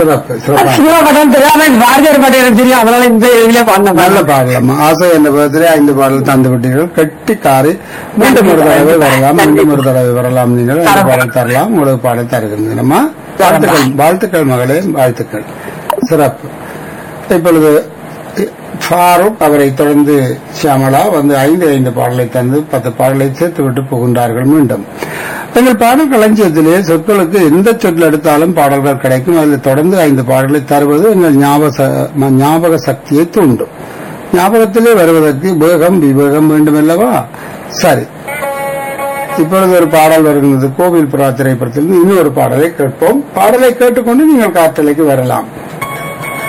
சிறப்பு சிறப்பு சினிமா படம் தெரியாம பாரதியார் பாட்டு எனக்கு தெரியும் அதனால இந்த இதுல பண்ண நல்ல பாடலாம் ஆசை என்ற பதத்திலே ஐந்து பாடல் தந்து விட்டீர்கள் கெட்டிக்காரி மீண்டும் ஒரு தடவை வரலாம் மீண்டும் ஒரு தடவை வரலாம் நீங்கள் அந்த பாடல் தரலாம் உங்களுக்கு பாடல் தருகின்றனம்மா வாழ்த்துக்கள் வாழ்த்துக்கள் மகளே வாழ்த்துக்கள் சிறப்பு இப்பொழுது ஃபாரூக் அவரை தொடர்ந்து சியாமலா வந்து ஐந்து ஐந்து பாடலை தந்து பத்து பாடலை சேர்த்து விட்டு போகின்றார்கள் மீண்டும் எங்கள் பாடல் களஞ்சியத்திலே சொற்களுக்கு எந்த சொல் எடுத்தாலும் பாடல்கள் கிடைக்கும் அதில் தொடர்ந்து ஐந்து பாடல்களை தருவது எங்கள் ஞாபக ச- ம- ஞாபக சக்தியை தூண்டும் ஞாபகத்திலே வருவதற்கு வேகம் விவேகம் வேண்டும் அல்லவா சரி இப்பொழுது ஒரு பாடல் வருகிறது கோவில் புறா திரைப்படத்தில் இன்னொரு பாடலை கேட்போம் பாடலை கேட்டுக்கொண்டு நீங்கள் காற்றலைக்கு வரலாம்